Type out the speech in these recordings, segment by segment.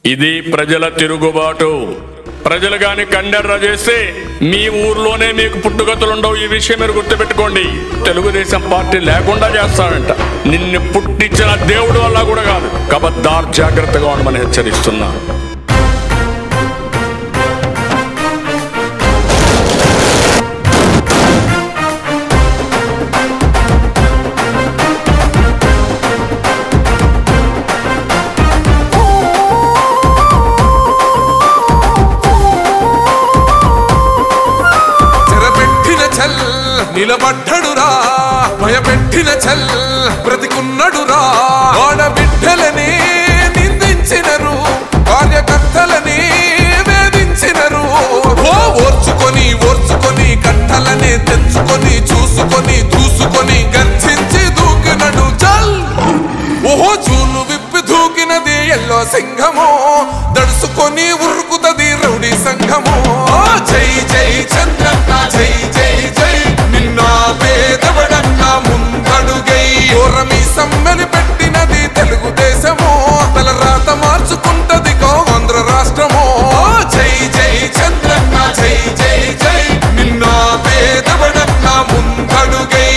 ఇది ప్రజల తిరుగుబాటు ప్రజలు గాని కండెర్ర చేస్తే మీ ఊర్లోనే మీకు పుట్టుగతులుండవు ఈ విషయం మీరు గుర్తుపెట్టుకోండి తెలుగుదేశం పార్టీ లేకుండా చేస్తాడంట నిన్ను పుట్టించిన దేవుడు వల్ల కూడా కాదు కబద్దార్ జాగ్రత్తగా ఉండమని హెచ్చరిస్తున్నా చెరపెట్టిన చల్ నిలబడ్డడురా భయపెట్టిన చల్ బ్రతికున్నడురా ఆడబిడ్డలని నిందించినరు కార్యకర్తలని వేధించినరు ఓ ఓర్చుకొని ఓర్చుకొని కట్టలనే తెంచుకొని చూసుకొని దూసుకొని గర్జించి దూకినడు చల్ ఓహో చూలు విప్పి దూకినది ఎల్లో సింహము దడుసుకొని ఉరుకుతది రౌడీ సంఘము ఆ జై జై చంద్రన్న జై జై జై నిన్న పేదవడన్న ముందడుగై ఓరమి సమ్మెలి పెట్టినది తెలుగుదేశము తల రాత మార్చుకుంటది గో ఆంధ్ర రాష్ట్రము ఆ జై జై చంద్రన్న జై జై జై నిన్న పేదవడన్న ముందడుగై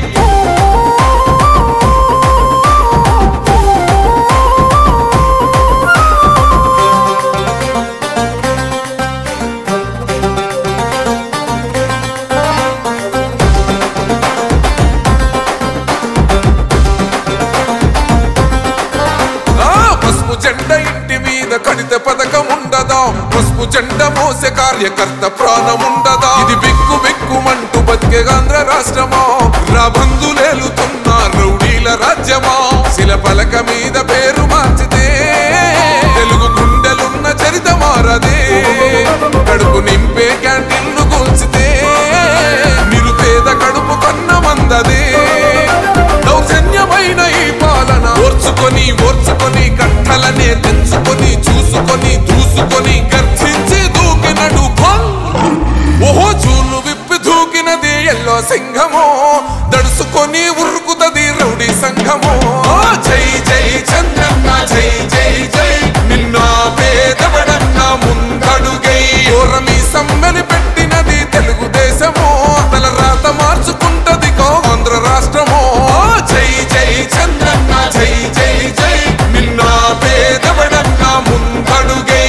ఆ పసుపు జెండ ఇంటి మీద కడిత పథకం ఉండదా పసుపు జెండ మోసే కార్యకర్త ప్రాణం ఉండదా ఇది బిక్కు బిక్కుమంటూ బతికే ఆంధ్ర రాష్ట్రమా రాబందులేలుతున్న రౌడీల రాజ్యమా శిల పలక మీద పేరు మార్చితే తెలుగు గుండెలున్న చరిత మారదే కడుపు నింపే క్యాంటీన్లు కూల్చితే నిరుపేద కడుపు కన్న మందదే దౌర్జన్యమైన ఈ పాలన ఓర్చుకొని ఓర్చుకొని కట్టలనే తెంచుకొని చూసుకొని దూసుకొని గర్జించి దూకినడు గోల్. ఓహో చూలు విప్పి దూకినది ఎల్లో సింహము దడుసుకొని ఉరుకుతది రౌడీ సంఘము ఆ జై జై చంద్రన్న జై జై జై నిన్న పేదవడన్న ముందడుగై ఓరమి సమ్మెలి పెట్టినది తెలుగుదేశము తల రాత మార్చుకుంటది గో ఆంధ్ర రాష్ట్రము ఆ జై జై చంద్రన్న జై జై జై నిన్న పేదవడన్న ముందడుగై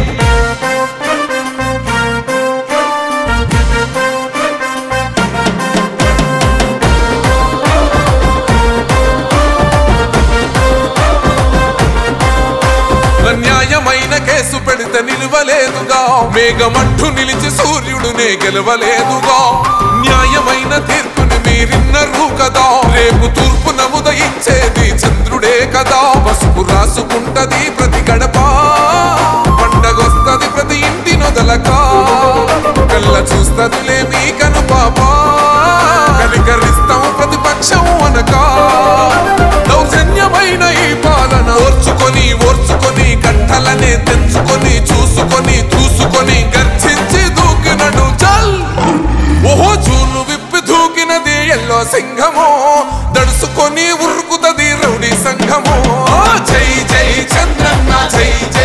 న్యాయమైన కేసు పెడితే నిలవలేదుగా మేఘమట్టు నిలిచి సూర్యుడునే గెలవలేదుగా న్యాయమైన తీర్పుని మీరిన్నరు కదా రేపు తూర్పు నముదయించేది చంద్రుడే కదా పసుపు రాసుకుంటది ప్రతి గడప పండగొస్తది ప్రతి ఇంటి నొదలక కళ్ళ చూస్తదిలే మీ కను పాప కనికరిస్తాం ప్రతిపక్షం అనక దౌర్జన్యమైన ఈ పాలన ఓర్చుకొని ఓర్చుకొని కట్టలనే తెంచుకొని చూసుకొని దూసుకొని గర్జించి దూకినడు చల్ ఓహో చూలు విప్పి దూకినది ఎల్లో సింహము దడుసుకొని ఉరుకుతది రౌడీ సంఘము ఆ జై జై చంద్రన్న జై జై